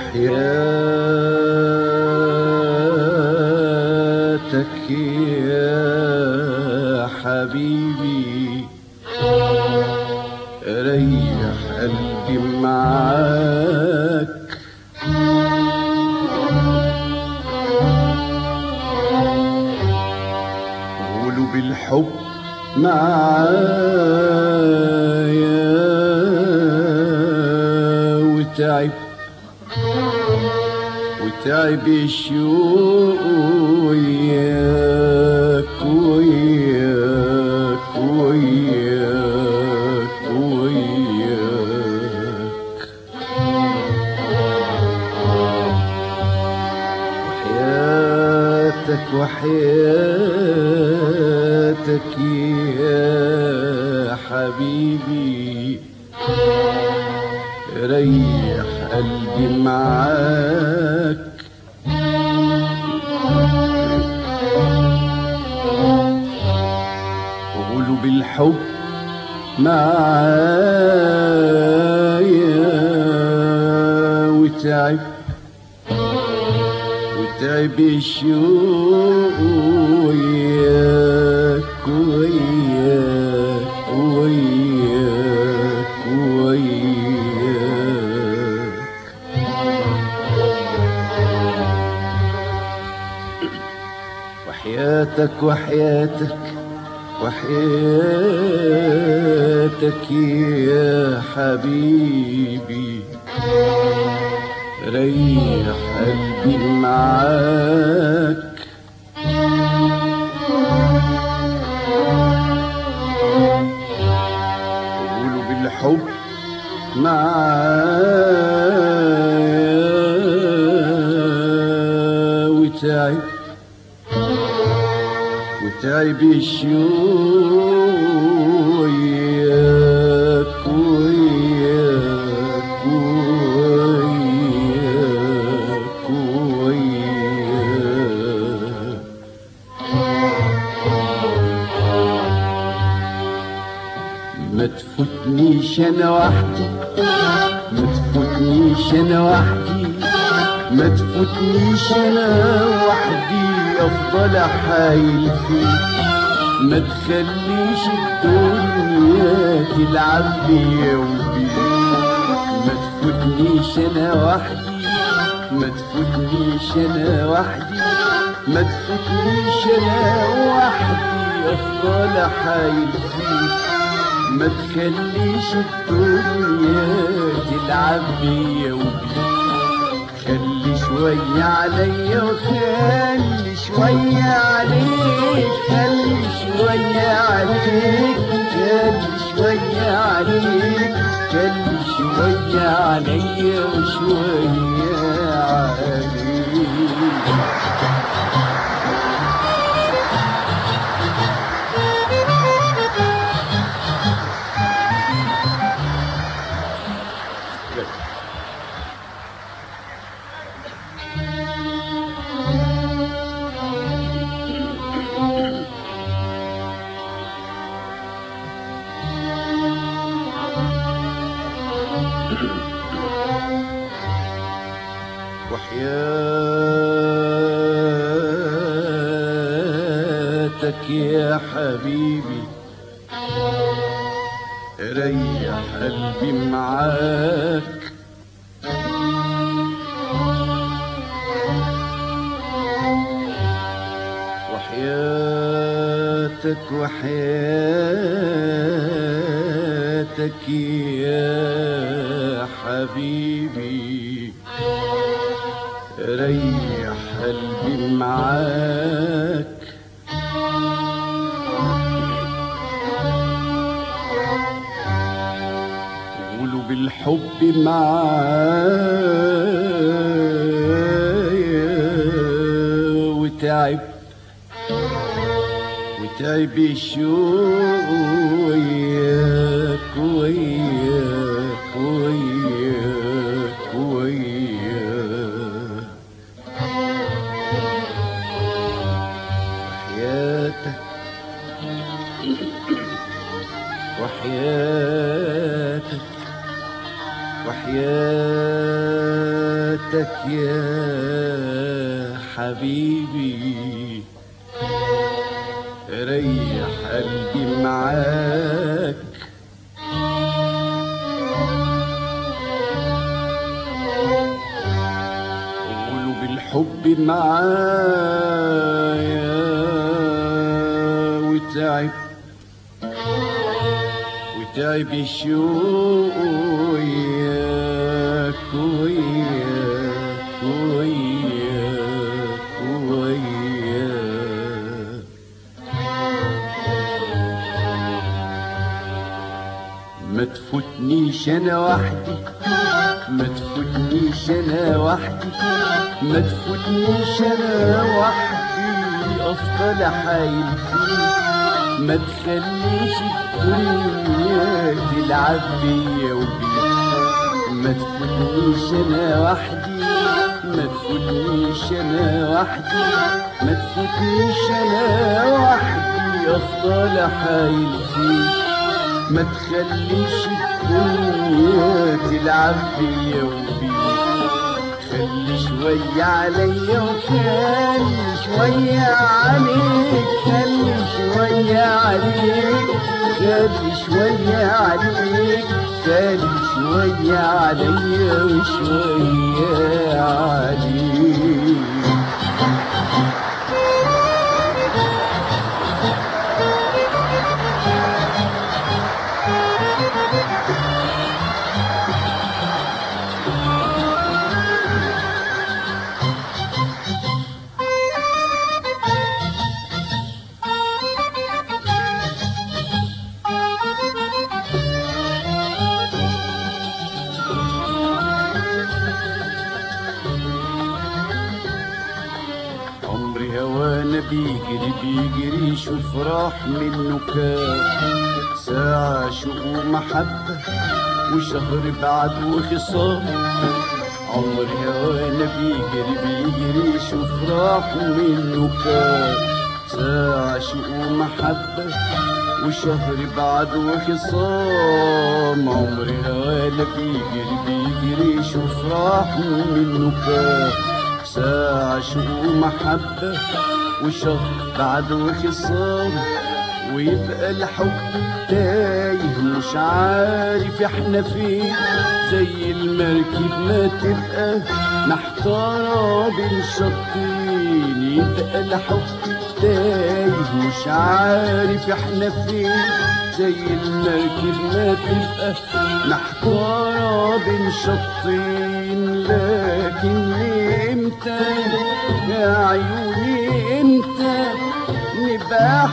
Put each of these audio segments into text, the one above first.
وحياتك يا حبيبي ريح قلبي معاك قولوا بالحب معايا وتعب وتعب الشوق وياك وياك وياك وياك وحياتك وحياتك يا حبيبي ريح قلبي معاك وقولوا بالحب معايا وتعب وتعب الشوق وياك وياك وياك وياك وحياتك وحياتك وحياتك يا حبيبي ريح قلبي معاك قولوا بالحب معايا وتعب وتعب الشوق وياك وياك وياك وياك ما تفوتنيش انا وحدي ما تفوتنيش انا وحدي ما تفوتنيش انا وحدي افضل احايل فيك ما تخليش الدنيا تلعب بيا وبيك ما تفوتنيش انا وحدي ما تفوتنيش انا وحدي ما تفوتنيش انا وحدي افضل احايل فيك ما تخليش الدنيا تلعب بيا وبيك خلي شوية عليا وخلي شوية عليك خلي شوية عليك خلي شوية عليك خلي شوية عليا وشوية عليك وحياتك يا حبيبي ريح قلبي معاك وحياتك وحياتك يا حبيبي ريح قلبي معاك قولوا بالحب معايا وتعب وتعب الشوق وياك وياك وياك وياك وحياتك وحياتك وحياتك وحدك يا حبيبي ريح قلبي معاك قولوا بالحب معايا وتعب وتعب الشوق وياك وياك وياك وياك ما تفوتنيش انا وحدي ما تفوتنيش انا وحدي ما تفوتنيش انا وحدي افضل حايل فيك ما تخليش الدنيا تلعب بيا وبيك ما تفوتنيش انا وحدي ما تفوتنيش انا وحدي ما تفوتنيش انا وحدي افضل حايل فيك ما تخليش الدنيا تلعب بيا وبيك خلي شوية عليا وخلي شوية عليك خلي شوية عليك خلي شوية عليك خلي شوية عليا وشوية عليك عمري هوانا بيجري بيجري شوف راح منه كام ساعة شوق ومحبة وشهر بعد وخصام عمري هوانا بيجري بيجري شوف راح منه كام ساعة شوق ومحبة وشهر بعد وخصام عمري هوانا بيجري بيجري شوف راح منه كام ساعة شوق ومحبة وشهر بعد وخصام ويبقى الحب تايه مش عارف احنا فين زي المركب ما تبقى محتارة بين شطين يبقى الحب تايه مش عارف احنا فين زي المركب ما تبقى محتارة بين شطين لكن امتى يا عيوني امتى نبقى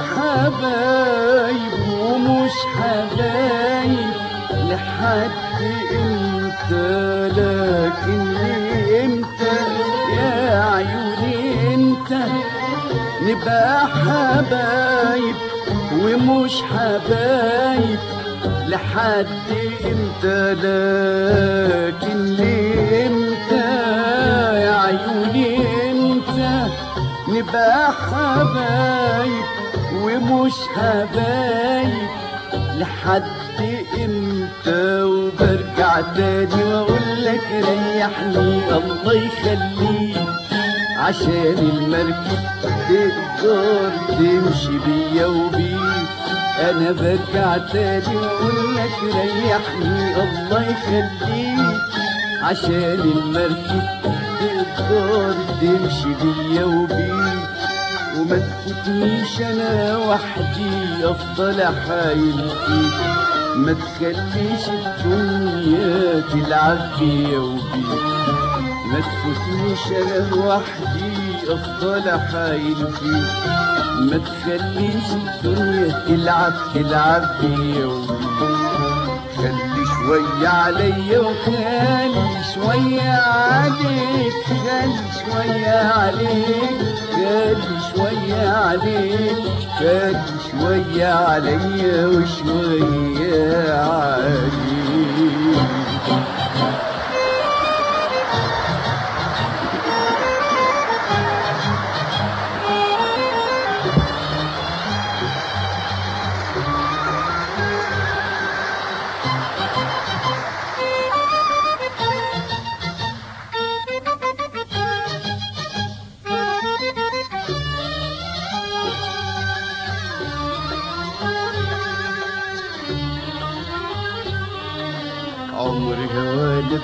حبايب ومش حبايب لحد امتى لكن امتى يا عيوني امتى نبقى حبايب ومش حبايب لحد امتى لكن ليه امتى يا عيوني امتى نبقى حبايب ومش حبايب لحد امتى وبرجع تاني واقول لك ريحني الله يخليك عشان المركب تقدر تمشي بيا وبيك انا برجع تاني واقول لك ريحني الله يخليك عشان المركب تقدر تمشي بيا وبيك وما تفوتنيش انا وحدي افضل احايل فيك ما تخليش الدنيا تلعب بيا وبيك ما تفوتنيش انا وحدي افضل احايل فيك ما تخليش الدنيا تلعب تلعب بيا وبيك خلي شوية عليا وخلي شوية عليك خلي شوية عليك خلي شوية عليك خلي شوية عليا وشوية عليك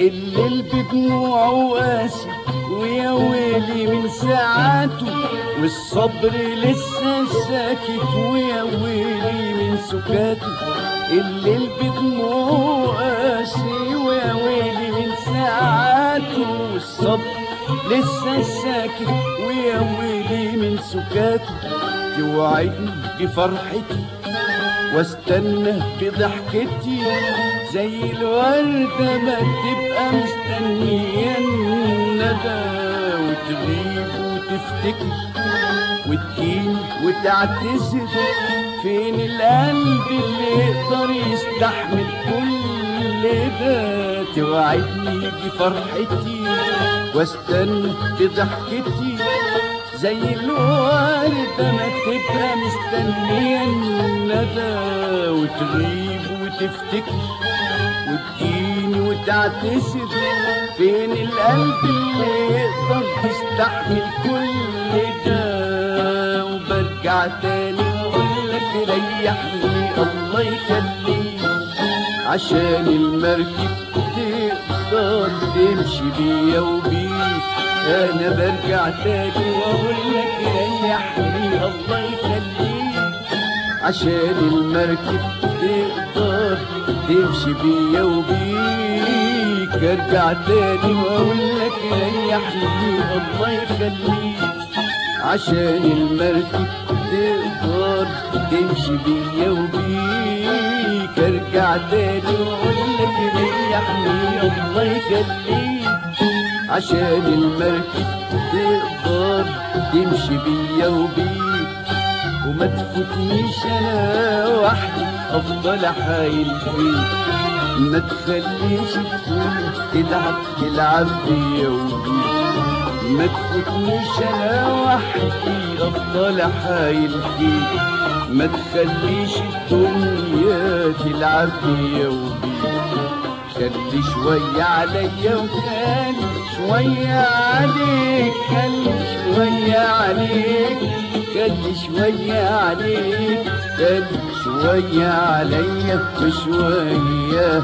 الليل بدموعه قاسي ويا ويلي من ساعاته والصبر لسه ساكت ويا ويلي من سكاته الليل بدموعه قاسي ويا ويلي من ساعاته والصبر لسه ساكت ويا ويلي من سكاته توعدني بفرحتي واستنى بضحكتي زي الوردة ما تبقى مستنية الندى وتغيب وتفتكر وتجيني وتعتذر فين القلب اللي يقدر يستحمل كل ده توعدني بفرحتي واستنى بضحكتي زي الوردة ما تبقى مستنية الندى وتغيب وتفتكر وتجيني وتعتذر فين القلب اللي يقدر يستحمل كل ده وبرجع تاني واقول لك ريحني الله يخليك عشان المركب تقدر تمشي بيا وبيك انا برجع تاني واقول لك ريحني الله يخليك عشان المركب تقدر تمشي بيا وبيك ارجع تاني واقول لك ريحني الله يخليك عشان المركب تقدر تمشي بيا وبيك ارجع تاني واقول لك ريحني الله يخليك عشان المركب تقدر تمشي بيا وبيك وما تفوتنيش انا وحدي افضل حايل فيك ما تخليش تكون تلعب تلعب بيا وبيك ما تفوتنيش انا وحدي افضل حايل فيك ما تخليش الدنيا تلعب بيا وبيك خلي شوية عليا وخلي شوية عليك خلي شوية عليك خلي شوية عليك خلي شوية عليا وشوية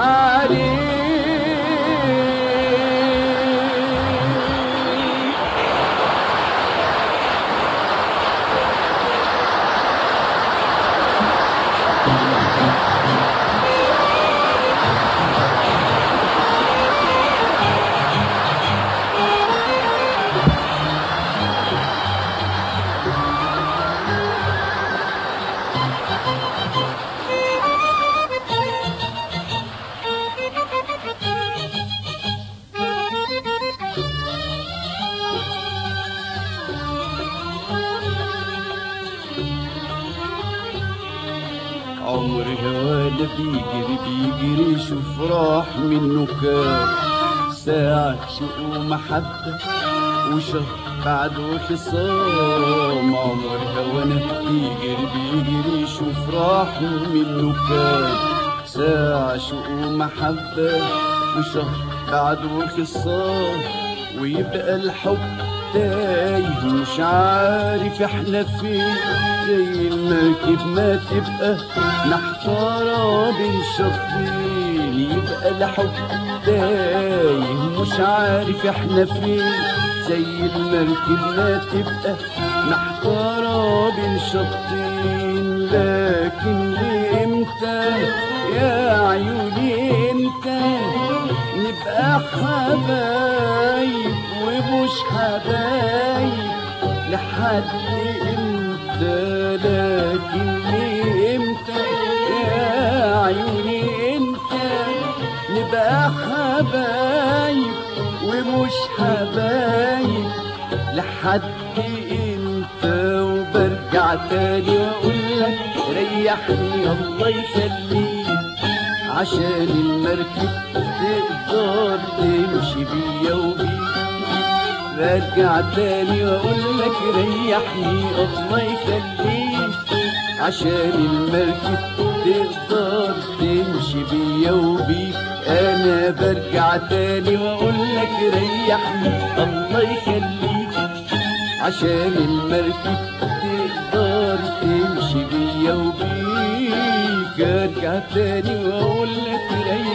عليك عمر هوانا بيجري بيجري شوف راح منه كام ساعة شوق ومحبة وشهر بعده خصام عمر هوانا بيجري بيجري شوف راح منه كام ساعة شوق ومحبة وشهر بعده خصام ويبقى الحب تايه مش عارف احنا فين زي المركب ما تبقى محتارة بين شطين يبقى الحب تايه مش عارف احنا فين زي المركب ما تبقى محتارة بين شطين لكن امتى يا عيوني امتى نبقى حبايب ومش حبايب لحد امتى لكن امتى يا عيوني امتى نبقى حبايب ومش حبايب لحد امتى وبرجع تاني واقول لك ريحني الله يخليك عشان المركب تقدر تمشي بيا وبيك رجع تاني واقول لك ريحني الله يخليك عشان المركب تقدر تمشي بيا وبيك انا برجع تاني واقول لك ريحني الله يخليك عشان المركب تقدر تمشي بيا وبيك ارجع تاني واقول لك ريحني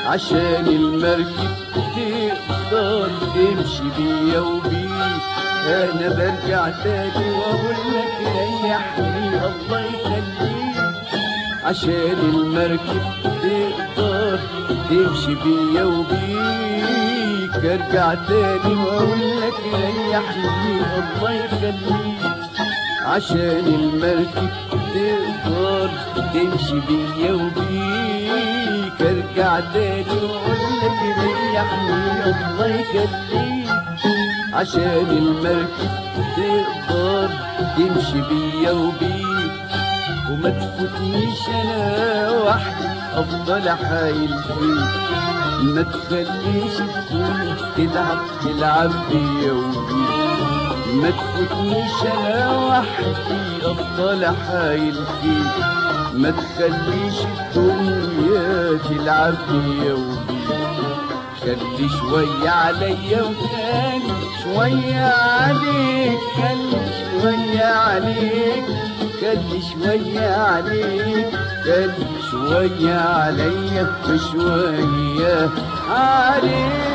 عشان المركب تقدر تمشي بيا وبيك انا برجع تاني واقول لك ريحني الله يخليك عشان المركب تقدر تمشي بيا وبيك ارجع تاني واقول لك ريحني الله يخليك عشان المركب تقدر تمشي بيا وبيك ارجع تاني واقول لك ريحني الله يخليك عشان المركب تقدر تمشي بيا وبيك وما تفوتنيش انا وحدي افضل حايل فيك ما تخليش تكون تلعب تلعب بيا وبيك ما تفوتنيش انا وحدي افضل حايل فيك ما تخليش الدنيا تلعب بيا وبيك خلي شوية عليا وخلي شوية عليك خلي شوية عليك خلي شوية عليك خلي شوية عليا وشوية عليك